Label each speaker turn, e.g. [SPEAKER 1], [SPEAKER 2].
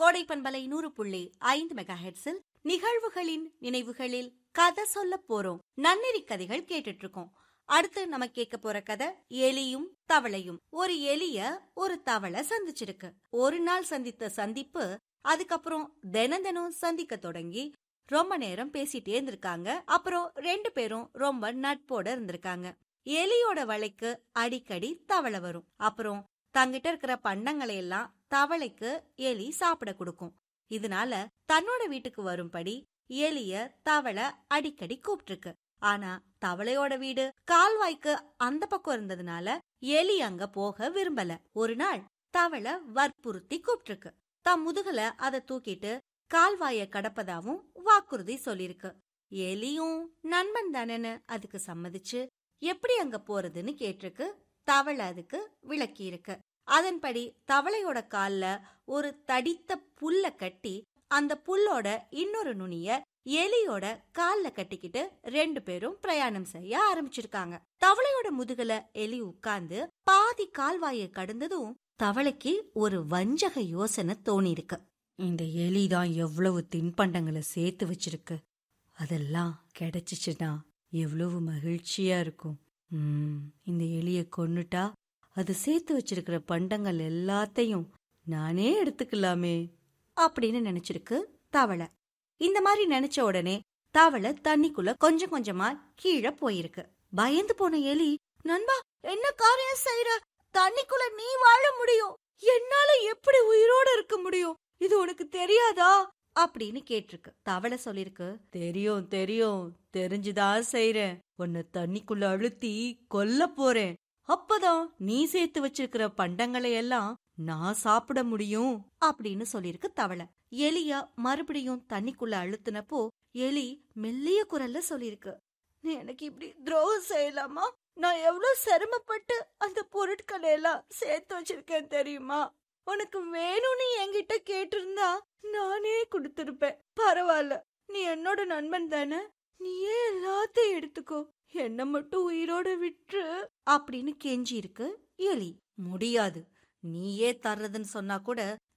[SPEAKER 1] கோடை பண்பலை நூறு புள்ளி ஐந்து மெகா ஹெட்ஸில் நிகழ்வுகளின் நினைவுகளில் கதை சொல்ல போறோம் நன்னெறி கதைகள் கேட்டுட்டு இருக்கோம் அடுத்து நம்ம கேட்க போற கதை எலியும் தவளையும் ஒரு எலிய ஒரு தவளை சந்திச்சிருக்கு ஒரு நாள் சந்தித்த சந்திப்பு அதுக்கப்புறம் தினம் தினம் சந்திக்க தொடங்கி ரொம்ப நேரம் பேசிட்டே இருந்திருக்காங்க அப்புறம் ரெண்டு பேரும் ரொம்ப நட்போட இருந்திருக்காங்க எலியோட வலைக்கு அடிக்கடி தவளை வரும் அப்புறம் தங்கிட்ட இருக்கிற பண்டங்களை எல்லாம் தவளைக்கு எலி சாப்பிட கொடுக்கும் இதனால தன்னோட வீட்டுக்கு வரும்படி எலிய தவளை அடிக்கடி கூப்பிட்டிருக்கு ஆனா தவளையோட வீடு கால்வாய்க்கு அந்த பக்கம் இருந்ததுனால எலி அங்க போக விரும்பல ஒரு நாள் தவளை வற்புறுத்தி கூப்பிட்டிருக்கு தம் முதுகுல அதை தூக்கிட்டு கால்வாய கடப்பதாவும் வாக்குறுதி சொல்லிருக்கு எலியும் நண்பன் தானேன்னு அதுக்கு சம்மதிச்சு எப்படி அங்க போறதுன்னு கேட்டிருக்கு தவளை அதுக்கு விளக்கி இருக்கு அதன்படி தவளையோட கால்ல ஒரு தடித்த புல்ல கட்டி அந்த புல்லோட இன்னொரு நுனிய எலியோட கால்ல கட்டிக்கிட்டு ரெண்டு பேரும் பிரயாணம் செய்ய ஆரம்பிச்சிருக்காங்க தவளையோட முதுகுல எலி உட்கார்ந்து பாதி கால்வாயை கடந்ததும் தவளைக்கு ஒரு வஞ்சக யோசனை தோணிருக்கு இந்த எலி தான் எவ்வளவு தின்பண்டங்களை சேர்த்து வச்சிருக்கு அதெல்லாம் கிடைச்சிச்சுன்னா எவ்வளவு மகிழ்ச்சியா இருக்கும் ம், இந்த எலிய கொன்னுட்டா அது சேர்த்து வச்சிருக்கிற பண்டங்கள் எல்லாத்தையும் நானே எடுத்துக்கலாமே அப்படின்னு நினைச்சிருக்கு தவளை இந்த மாதிரி நினைச்ச உடனே தவளை தண்ணிக்குள்ள கொஞ்சம் கொஞ்சமா கீழே போயிருக்கு பயந்து போன எலி நண்பா என்ன காரியம் செய்யற தண்ணிக்குள்ள நீ வாழ முடியும் என்னால எப்படி உயிரோட இருக்க முடியும் இது உனக்கு தெரியாதா அப்படின்னு கேட்டிருக்கு தவளை சொல்லிருக்கு தெரியும் தெரியும் தெரிஞ்சுதான் செய்றேன் உன்னை தண்ணிக்குள்ள அழுத்தி கொல்ல போறேன் அப்பதான் நீ சேர்த்து வச்சிருக்கிற பண்டங்களை எல்லாம் நான் சாப்பிட முடியும் அப்படின்னு சொல்லிருக்கு தவளை எலியா மறுபடியும் தண்ணிக்குள்ள அழுத்தினப்போ எலி மெல்லிய குரல்ல சொல்லிருக்கு நீ எனக்கு இப்படி துரோகம் செய்யலாமா நான் எவ்வளவு சிரமப்பட்டு அந்த பொருட்களை எல்லாம் சேர்த்து வச்சிருக்கேன் தெரியுமா உனக்கு வேணும்னு என்கிட்ட கேட்டிருந்தா நானே கொடுத்திருப்பேன் பரவாயில்ல நீ என்னோட நண்பன் தானே நீயே எல்லாத்தையும் எடுத்துக்கோ என்ன மட்டும் உயிரோட விட்டுரு அப்படின்னு கெஞ்சி இருக்கு எலி முடியாது நீயே தர்றதுன்னு சொன்னா கூட